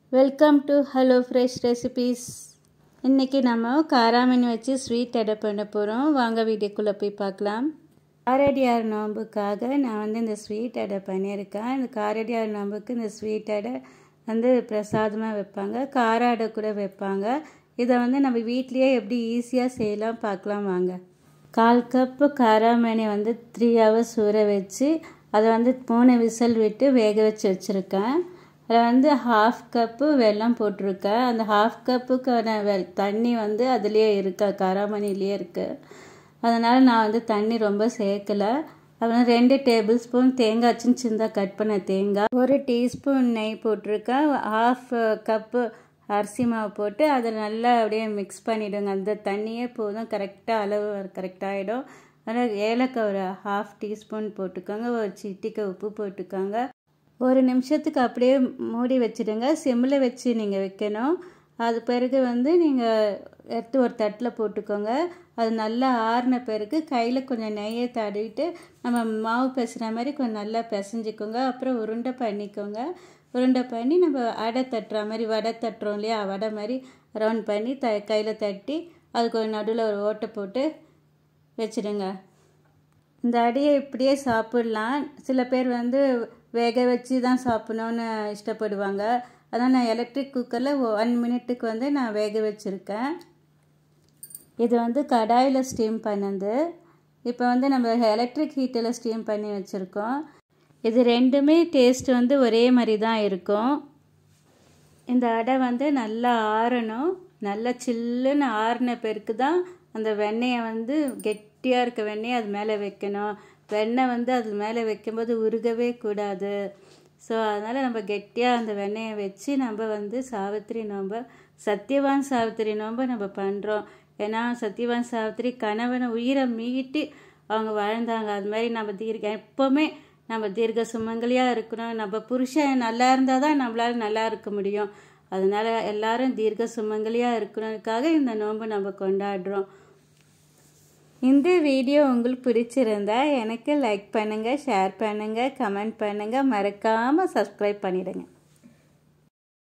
welcome to hello fresh recipes இன்றைக்கி நம்ம காராமணி வச்சு ஸ்வீட் அடை பண்ண போகிறோம் வாங்க வீடியோக்குள்ளே போய் பார்க்கலாம் காரடியார் நோம்புக்காக நான் வந்து இந்த ஸ்வீட் அடை பண்ணியிருக்கேன் இந்த காரடியார் நோம்புக்கு இந்த ஸ்வீட் அடை வந்து பிரசாதமாக வைப்பாங்க கார அடை கூட வைப்பாங்க இதை வந்து நம்ம வீட்லேயே எப்படி ஈஸியாக செய்யலாம் பார்க்கலாம் வாங்க கால் கப்பு காராமணி வந்து த்ரீ ஹவர்ஸ் ஊற வச்சு அதை வந்து மூணு விசில் விட்டு வேக வச்சு வச்சுருக்கேன் அதில் வந்து ஹாஃப் கப்பு வெல்லம் போட்டிருக்கேன் அந்த ஹாஃப் கப்புக்கான வெ தண்ணி வந்து அதுலேயே இருக்கா காராமணிலேயே இருக்குது அதனால் நான் வந்து தண்ணி ரொம்ப சேர்க்கலை அப்புறம் ரெண்டு டேபிள் ஸ்பூன் தேங்காய் சின்ன சின்னதாக கட் பண்ண தேங்காய் ஒரு டீஸ்பூன் நெய் போட்டிருக்கேன் ஹாஃப் கப்பு அரிசி மாவு போட்டு அதை நல்லா அப்படியே மிக்ஸ் பண்ணிவிடுங்க அந்த தண்ணியே போதும் கரெக்டாக அளவு கரெக்டாகிடும் அதனால் ஏலக்காய் ஒரு ஹாஃப் டீஸ்பூன் போட்டுக்கோங்க ஒரு சிட்டிக்கு உப்பு போட்டுக்கோங்க ஒரு நிமிஷத்துக்கு அப்படியே மூடி வச்சுடுங்க சிம்மில் வச்சு நீங்கள் வைக்கணும் அது பிறகு வந்து நீங்கள் எடுத்து ஒரு தட்டில் போட்டுக்கோங்க அது நல்லா ஆறின பிறகு கையில் கொஞ்சம் நெய்யை தடவிட்டு நம்ம மாவு பிசைற மாதிரி கொஞ்சம் நல்லா பிசைஞ்சிக்கோங்க அப்புறம் உருண்டை பண்ணிக்கோங்க உருண்டை பண்ணி நம்ம அடை தட்டுற மாதிரி வடை தட்டுறோம் இல்லையா வடை மாதிரி ரவுண்ட் பண்ணி த கையில் தட்டி அதுக்கு ஒரு நடுவில் ஒரு ஓட்டை போட்டு வச்சுடுங்க இந்த அடியை இப்படியே சாப்பிட்லாம் சில பேர் வந்து வேக வச்சு தான் சாப்பிட்ணுன்னு இஷ்டப்படுவாங்க அதான் நான் எலக்ட்ரிக் குக்கரில் ஒன் மினிட்டுக்கு வந்து நான் வேக வச்சுருக்கேன் இது வந்து கடாயில் ஸ்டீம் பண்ணது இப்போ வந்து நம்ம எலக்ட்ரிக் ஹீட்டில் ஸ்டீம் பண்ணி வச்சுருக்கோம் இது ரெண்டுமே டேஸ்ட் வந்து ஒரே மாதிரி தான் இருக்கும் இந்த அடை வந்து நல்லா ஆறணும் நல்லா சில்லுன்னு ஆறின பிறகு தான் அந்த வெண்ணெயை வந்து கெட்டியாக இருக்க வெண்ணெயை அது மேலே வைக்கணும் வெண்ணெய் வந்து அது மேலே வைக்கும்போது உருகவே கூடாது ஸோ அதனால் நம்ம கெட்டியாக அந்த வெண்ணெயை வச்சு நம்ம வந்து சாவித்திரி நோம்ப சத்தியவான் சாவித்திரி நோம்ப நம்ம பண்ணுறோம் ஏன்னா சத்தியவான் சாவித்திரி கணவனை உயிரை மீட்டு அவங்க வாழ்ந்தாங்க அது மாதிரி நம்ம தீர்க்க எப்போவுமே நம்ம தீர்க்க சுமங்கலியாக இருக்கணும் நம்ம புருஷன் நல்லா இருந்தால் தான் நம்மளால் நல்லா இருக்க முடியும் அதனால் எல்லாரும் தீர்க்க சுமங்கலியாக இருக்கணுக்காக இந்த நோன்பு நம்ம கொண்டாடுறோம் இந்த வீடியோ உங்களுக்கு பிடிச்சிருந்தா எனக்கு லைக் பண்ணுங்கள் ஷேர் பண்ணுங்கள் கமெண்ட் பண்ணுங்கள் மறக்காமல் சப்ஸ்கிரைப் பண்ணிவிடுங்க